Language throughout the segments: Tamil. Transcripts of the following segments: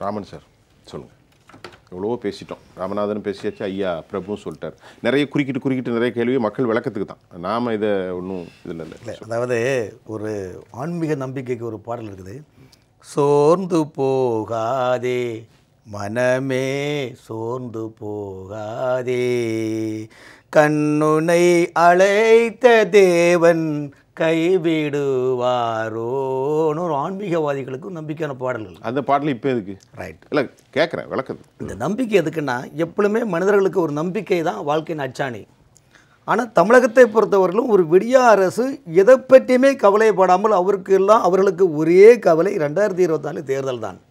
ராமன் சார் சொல்லுங்கள் எவ்வளவோ பேசிட்டோம் ராமநாதன் பேசியாச்சு ஐயா பிரபுவும் சொல்லிட்டார் நிறைய குறுக்கிட்டு குறுக்கிட்டு நிறைய கேள்வி மக்கள் விளக்கத்துக்கு தான் நாம் இதை ஒன்றும் இதில் இல்லை இல்லை அதாவது ஒரு ஆன்மீக நம்பிக்கைக்கு ஒரு பாடல் இருக்குது சோர்ந்து போகாதே மனமே சோர்ந்து போகாதே கண்ணுனை அழைத்த தேவன் கைவிடுவாரோன்னு ஒரு ஆன்மீகவாதிகளுக்கும் நம்பிக்கையான பாடல்கள் அந்த பாடல் இப்போ எதுக்கு ரைட் இல்லை கேட்குறேன் விளக்கத்துக்கு இந்த நம்பிக்கை எதுக்குன்னா எப்பொழுதுமே மனிதர்களுக்கு ஒரு நம்பிக்கை தான் வாழ்க்கையின் அச்சாணி ஆனால் தமிழகத்தை பொறுத்தவரையிலும் ஒரு விடியா அரசு எதை பற்றியுமே கவலைப்படாமல் அவருக்கு எல்லாம் அவர்களுக்கு ஒரே கவலை ரெண்டாயிரத்தி இருபத்தாலு தேர்தல் தான்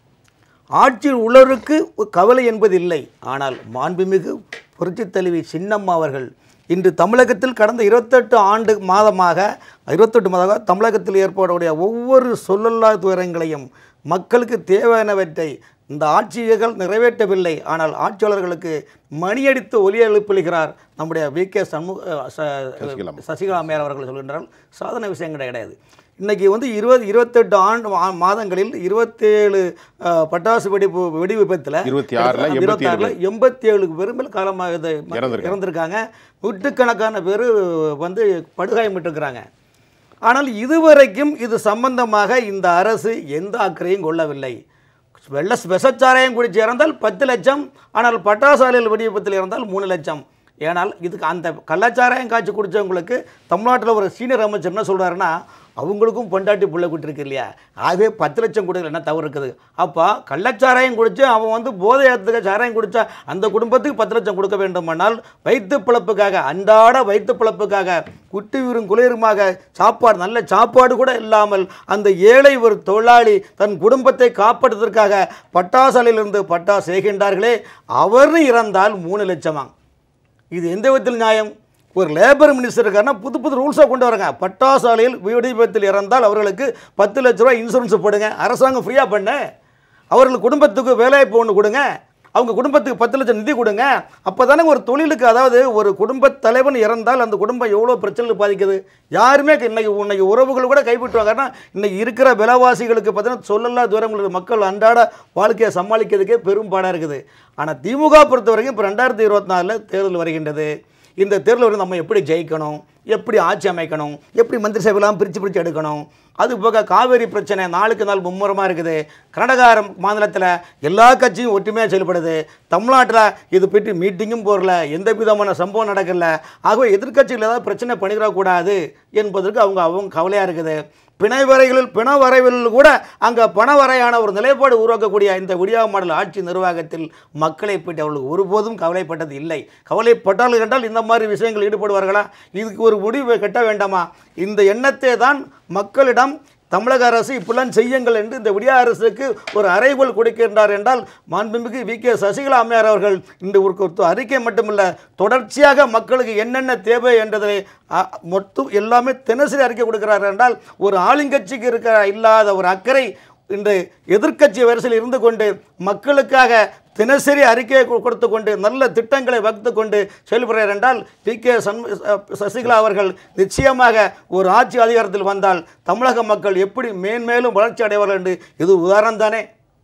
ஆட்சியில் உள்ளவருக்கு ஒரு கவலை என்பது இல்லை ஆனால் மாண்புமிகு புரட்சித் தலைவி சின்னம்மா அவர்கள் இன்று தமிழகத்தில் கடந்த இருபத்தெட்டு ஆண்டு மாதமாக இருபத்தெட்டு மாதமாக தமிழகத்தில் ஏற்படக்கூடிய ஒவ்வொரு சொல்லல்லா துயரங்களையும் மக்களுக்கு தேவையானவற்றை இந்த ஆட்சியர்கள் நிறைவேற்றவில்லை ஆனால் ஆட்சியாளர்களுக்கு மணியடித்து ஒலி எழுப்புகிறார் நம்முடைய வி கே சண்முக சசிகலா. சசிகலா அம்மையார் அவர்கள் சொல்கின்றார்கள் சாதனை விஷயம் கிடையாது இன்றைக்கி வந்து இருபது இருபத்தெட்டு ஆண்டு மா- மாதங்களில் இருபத்தேழு அஹ், பட்டாசு வெடிப்பு வெடி விபத்தில் 26 ல இருபத்தாறில் எண்பத்தி ஏழு பேரும் மேல் காலமாக இது இறந்திருக்காங்க. இறந்திருக்காங்க நூற்றுக்கணக்கான பேர் வந்து படுகாயமிட்டிருக்கிறாங்க ஆனால் இதுவரைக்கும் இது சம்பந்தமாக இந்த அரசு எந்த அக்கறையும் கொள்ளவில்லை வெள்ள விஷச்சாராயம் குடிச்சு இறந்தால் பத்து லட்சம் ஆனால் பட்டாசாலையில் வெடி விபத்தில் இறந்தால் மூணு லட்சம் ஏனால் இதுக்கு அந்த கள்ளச்சாராயம் காய்ச்சி குடித்தவங்களுக்கு தமிழ்நாட்டில் ஒரு சீனியர் அமைச்சர் என்ன சொல்கிறாருன்னா அவங்களுக்கும் பொண்டாட்டி பிள்ளை குட்டிருக்கு இல்லையா ஆகவே பத்து லட்சம் கொடுக்கல என்ன தவறு இருக்குது அப்போ கள்ளச்சாராயம் குடித்து அவன் வந்து போதை ஏற்றுக்க சாராயம் குடித்தா அந்த குடும்பத்துக்கு பத்து லட்சம் கொடுக்க வேண்டுமானால் வயிற்று பிழப்புக்காக அன்றாட வயிற்று பிழப்புக்காக குட்டியூரும் குளிருமாக சாப்பாடு நல்ல சாப்பாடு கூட இல்லாமல் அந்த ஏழை ஒரு தொழிலாளி தன் குடும்பத்தை காப்பாற்றுவதற்காக பட்டாசாலையிலிருந்து பட்டா செய்கின்றார்களே அவர் இறந்தால் மூணு லட்சமாம் இது எந்த விதத்தில் நியாயம் ஒரு லேபர் மினிஸ்டர் இருக்காருன்னா புது புது ரூல்ஸாக கொண்டு வராங்க பட்டாசாலையில் வெடி விபத்தில் இறந்தால் அவர்களுக்கு பத்து லட்ச ரூபாய் இன்சூரன்ஸ் போடுங்க அரசாங்கம் ஃப்ரீயாக பண்ண அவர்கள் குடும்பத்துக்கு வேலைவாய்ப்பு ஒன்று கொடுங்க அவங்க குடும்பத்துக்கு பத்து லட்சம் நிதி கொடுங்க அப்போ தானே ஒரு தொழிலுக்கு அதாவது ஒரு குடும்பத் தலைவன் இறந்தால் அந்த குடும்பம் எவ்வளோ பிரச்சனைகள் பாதிக்குது யாருமே இன்னைக்கு இன்னைக்கு உறவுகள் கூட கைவிட்டுவாங்க ஏன்னா இன்னைக்கு இருக்கிற விலைவாசிகளுக்கு பார்த்தீங்கன்னா சொல்லலா தூரங்கள் மக்கள் அன்றாட வாழ்க்கையை சமாளிக்கிறதுக்கே பெரும்பாடாக இருக்குது ஆனால் திமுக பொறுத்த வரைக்கும் இப்போ ரெண்டாயிரத்தி இருபத்தி நாலில் தேர்தல் வருகின்றது இந்த தேர்தல் வந்து நம்ம எப்படி ஜெயிக்கணும் எப்படி ஆட்சி அமைக்கணும் எப்படி மந்திரி சபையெல்லாம் பிரித்து பிரித்து எடுக்கணும் அது போக காவேரி பிரச்சனை நாளுக்கு நாள் மும்முரமாக இருக்குது கர்நாடகா மாநிலத்தில் எல்லா கட்சியும் ஒற்றுமையாக செயல்படுது தமிழ்நாட்டில் இது பற்றி மீட்டிங்கும் போகல எந்த விதமான சம்பவம் நடக்கல ஆகவே எதிர்க்கட்சிகள் ஏதாவது பிரச்சனை பண்ணிடக்கூடாது என்பதற்கு அவங்க அவங்க கவலையாக இருக்குது பிணை வரைகளில் பிண வரைவில் கூட அங்கே பண வரையான ஒரு நிலைப்பாடு உருவாக்கக்கூடிய இந்த விடியா மாடல் ஆட்சி நிர்வாகத்தில் மக்களை பற்றி அவர்களுக்கு ஒருபோதும் கவலைப்பட்டது இல்லை கவலைப்பட்டார்கள் என்றால் இந்த மாதிரி விஷயங்கள் ஈடுபடுவார்களா இதுக்கு ஒரு முடிவு கட்ட வேண்டாமா இந்த எண்ணத்தை தான் மக்களிடம் தமிழக அரசு இப்படிலாம் செய்யுங்கள் என்று இந்த விடியா அரசுக்கு ஒரு அறைகோல் கொடுக்கின்றார் என்றால் மாண்புமிகு வி கே சசிகலா அம்மையார் அவர்கள் இந்த ஒரு ஒரு அறிக்கை மட்டுமல்ல தொடர்ச்சியாக மக்களுக்கு என்னென்ன தேவை என்றதை அ, மொத்தம் எல்லாமே தினசரி அறிக்கை கொடுக்கிறார் என்றால் ஒரு ஆளுங்கட்சிக்கு இருக்கிற இல்லாத ஒரு அக்கறை இன்று எதிர்க்கட்சி வரிசையில் இருந்து கொண்டு மக்களுக்காக தினசரி அறிக்கையை கொ- கொடுத்து கொண்டு நல்ல திட்டங்களை வகுத்து கொண்டு செயல்படுகிறார் என்றால் பி கே சண் சசிகலா அவர்கள் நிச்சயமாக ஒரு ஆட்சி அதிகாரத்தில் வந்தால் தமிழக மக்கள் எப்படி மேன்மேலும் வளர்ச்சி அடைவார்கள் என்று இது உதாரணம் தானே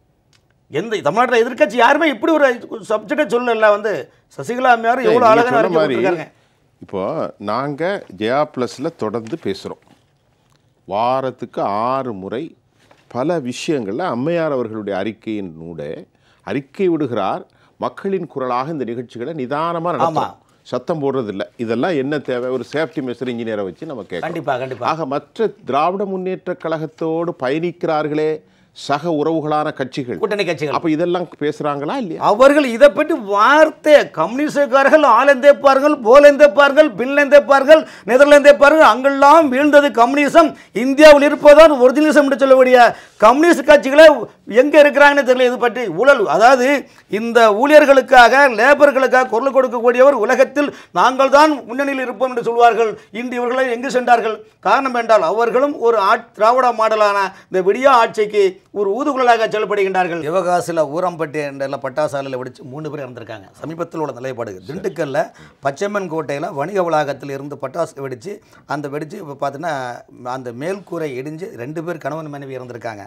எந்த தமிழ்நாட்டில் எதிர்க்கட்சி யாருமே இப்படி ஒரு சப்ஜெக்டை சொல்லல வந்து சசிகலா அம்மையார் எவ்வளோ நீங்க அழகான சொன்ன அறிக்கை மாதிரி கொடுத்துருக்காங்க இப்போ நாங்கள் ஜெயா ப்ளஸில் தொடர்ந்து பேசுகிறோம் வாரத்துக்கு ஆறு முறை பல விஷயங்களில் அம்மையார் அவர்களுடைய அறிக்கையினூட அறிக்கை விடுகிறார் மக்களின் குரலாக இந்த நிகழ்ச்சிகளை நிதானமாக நடத்தும் சத்தம் போடுறதில்ல இதெல்லாம் என்ன தேவை ஒரு சேஃப்டி மெஷர் இன்ஜினியரை வச்சு நம்ம கேட்கணும் கண்டிப்பா கண்டிப்பா ஆக மற்ற திராவிட முன்னேற்ற கழகத்தோடு பயணிக்கிறார்களே சக உறவுகளான கட்சிகள் கூட்டணி கட்சிகள் அப்ப இதெல்லாம் பேசுறாங்களா இல்லையா அவர்கள் இதை பற்றி வார்த்தை கம்யூனிஸ்டுக்காரர்கள் ஆலந்தேப்பார்கள் போலந்தேப்பார்கள் பின்லேந்தேப்பார்கள் நெதர்லாந்தேப்பார்கள் அங்கெல்லாம் வீழ்ந்தது கம்யூனிசம் இந்தியாவில் இருப்பதுதான் ஒரிஜினலிசம் என்று சொல்லக்கூடிய கம்யூனிஸ்ட் கட்சிகளை எங்கே இருக்கிறாங்கன்னு தெரியல இது பற்றி ஊழல் அதாவது இந்த ஊழியர்களுக்காக லேபர்களுக்காக குரல் கொடுக்கக்கூடியவர் உலகத்தில் நாங்கள் தான் முன்னணியில் இருப்போம் என்று சொல்வார்கள் இன்று இவர்களை எங்கு சென்றார்கள் காரணம் என்றால் அவர்களும் ஒரு ஆட் திராவிட மாடலான இந்த விடியா ஆட்சிக்கு ஒரு ஊதுகுழலாக செயல்படுகின்றார்கள் சிவகாசியில் ஊரம்பட்டி என்ற பட்டாசாலையில் வெடிச்சு மூணு பேர் இறந்திருக்காங்க சமீபத்தில் உள்ள நிலைப்பாடு திண்டுக்கல்ல பச்சைமன் கோட்டையில் வணிக வளாகத்தில் இருந்து பட்டாசு வெடிச்சு அந்த வெடிச்சு இப்போ பார்த்தீங்கன்னா அந்த மேல்கூரை இடிஞ்சு ரெண்டு பேர் கணவன் மனைவி இறந்திருக்காங்க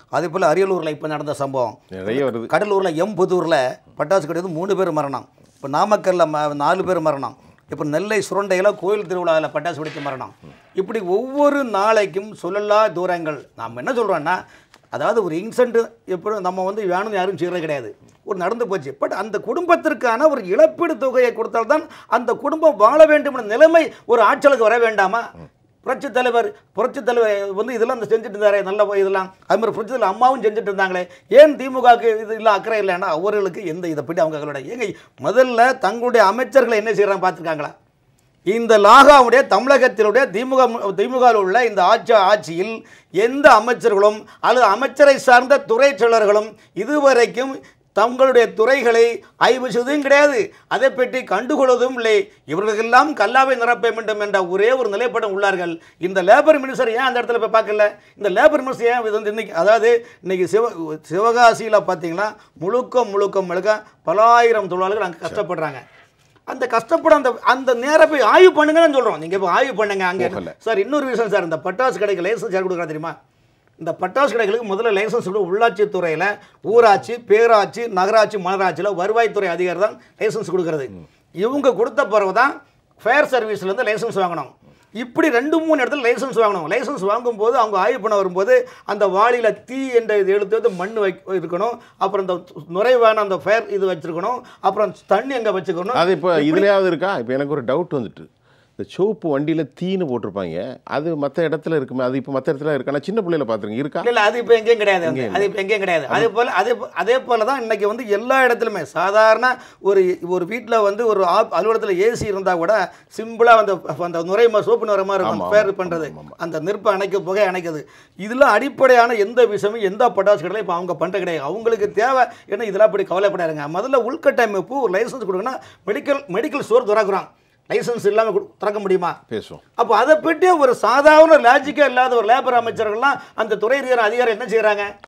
அதே போல் அரியலூரில் இப்போ நடந்த சம்பவம் நிறைய வருது கடலூரில் எம்புதூரில் பட்டாசு கிடையாது மூணு பேர் மரணம் இப்போ நாமக்கல்லில் ம நாலு பேர் மரணம் இப்போ நெல்லை சுரண்டையில் கோயில் திருவிழாவில் பட்டாசு வெடித்து மரணம் இப்படி ஒவ்வொரு நாளைக்கும் சொல்லலா தூரங்கள் நாம் என்ன சொல்கிறோன்னா அதாவது ஒரு இன்சென்ட் எப்படி நம்ம வந்து வேணும்னு யாரும் செய்கிறது கிடையாது ஒரு நடந்து போச்சு பட் அந்த குடும்பத்திற்கான ஒரு இழப்பீடு தொகையை கொடுத்தால்தான் அந்த குடும்பம் வாழ வேண்டும் என்ற நிலைமை ஒரு ஆட்சியாளருக்கு வர வேண்டாமா புரட்சி தலைவர் புரட்சி தலைவர் வந்து இதெல்லாம் இந்த செஞ்சுட்டு இருந்தாரே நல்ல இதெல்லாம் அது மாதிரி புரட்சி தலைவர் அம்மாவும் செஞ்சுட்டு இருந்தாங்களே ஏன் திமுகவுக்கு இது இல்லை அக்கறை இல்லைன்னா அவர்களுக்கு எந்த இதை பற்றி அவங்க அவங்களோட ஏங்க முதல்ல தங்களுடைய அமைச்சர்களை என்ன செய்கிறாங்க பார்த்துருக்காங்களா இந்த லாகாவுடைய தமிழகத்தினுடைய திமுக திமுகவில் உள்ள இந்த ஆட்சி ஆட்சியில் எந்த அமைச்சர்களும் அல்லது அமைச்சரை சார்ந்த துறை செயலர்களும் இதுவரைக்கும் தங்களுடைய துறைகளை ஆய்வு செய்வதும் கிடையாது அதை பற்றி கண்டுகொள்வதும் இல்லை இவர்களுக்கெல்லாம் கல்லாவை நிரப்ப வேண்டும் என்ற ஒரே ஒரு நிலைப்படம் உள்ளார்கள் இந்த லேபர் மினிஸ்டர் ஏன் அந்த இடத்துல போய் பார்க்கல இந்த லேபர் மினிஸ்டர் ஏன் இது வந்து இன்னைக்கு அதாவது இன்னைக்கு சிவ சிவகாசியில் பார்த்தீங்கன்னா முழுக்க முழுக்க முழுக்க பலாயிரம் தொழிலாளர்கள் அங்கே கஷ்டப்படுறாங்க அந்த கஷ்டப்பட அந்த அந்த நேரம் போய் ஆய்வு பண்ணுங்கன்னு சொல்கிறோம் நீங்கள் இப்போ ஆய்வு பண்ணுங்க அங்கே போகல. சார் இன்னொரு விஷயம் சார் இந்த பட்டாசு கடைக்கு லைசன்ஸ் யார் கொடுக்குறா தெரியுமா இந்த பட்டாசு கடைகளுக்கு முதல்ல லைசன்ஸ் கொடு உள்ளாட்சி துறையில் ஊராட்சி பேராட்சி நகராட்சி மாநகராட்சியில் வருவாய்த்துறை அதிகாரி தான் லைசன்ஸ் கொடுக்கறது இவங்க கொடுத்த பிறகு தான் ஃபேர் சர்வீஸ்லேருந்து லைசன்ஸ் வாங்கணும் இப்படி ரெண்டு மூணு இடத்துல லைசன்ஸ் வாங்கணும் லைசன்ஸ் வாங்கும்போது அவங்க ஆய்வு பண்ண வரும்போது அந்த வாளியில் தீ என்ற இது எடுத்து வந்து மண் வை இருக்கணும் அப்புறம் இந்த நுரைவான அந்த ஃபேர் இது வச்சிருக்கணும் அப்புறம் தண்ணி அங்கே வச்சுக்கணும் அது இப்போ இதுலயாவது இருக்கா இப்போ எனக்கு ஒரு டவுட் வந்துட்டு இந்த சிவப்பு வண்டியில தீன்னு போட்டிருப்பாங்க அது மற்ற இடத்துல இருக்குமே அது இப்போ மற்ற இடத்துல இருக்கா நான் சின்ன பிள்ளையில பார்த்துருக்கேன் இருக்கா இல்ல அது இப்போ எங்கேயும் கிடையாது வந்து. அது இப்போ எங்கேயும் கிடையாது அதே போல் அதே போ- அதே போல தான் இன்னைக்கு வந்து எல்லா இடத்துலையுமே சாதாரண ஒரு ஒரு வீட்டில் வந்து ஒரு ஆப் அலுவலகத்தில் ஏசி இருந்தால் கூட சிம்பிளாக அந்த அந்த நுரை மா- சோப்பு நுரை மாதிரி இருக்கும் ஆமா, பேர் ஆமா, பண்ணுறது ஆமா, ஆமா. அந்த நெருப்பை அணைக்க புகை அணைக்குது இதெல்லாம் அடிப்படையான எந்த விஷயமும் எந்த பட்டாசு கடையில் இப்போ அவங்க பண்ணுற கிடையாது அவங்களுக்கு தேவை ஏன்னா இதெல்லாம் அப்படி கவலைப்படாதுங்க முதல்ல உள்கட்டமைப்பு ஒரு லைசன்ஸ் கொடுக்கணும்னா மெடிக்கல் மெடிக்கல் ஸ்டோர் திறக்குறான் லைசன்ஸ் இல்லாமல் திறக்க முடியுமா பேசுவோம் அப்போ அதை பற்றி ஒரு சாதாரண லாஜிக்கே இல்லாத ஒரு லேபர் அமைச்சர்கள்லாம் அந்த துறை ரீதியான அதிகாரி என்ன செய்கிறாங்க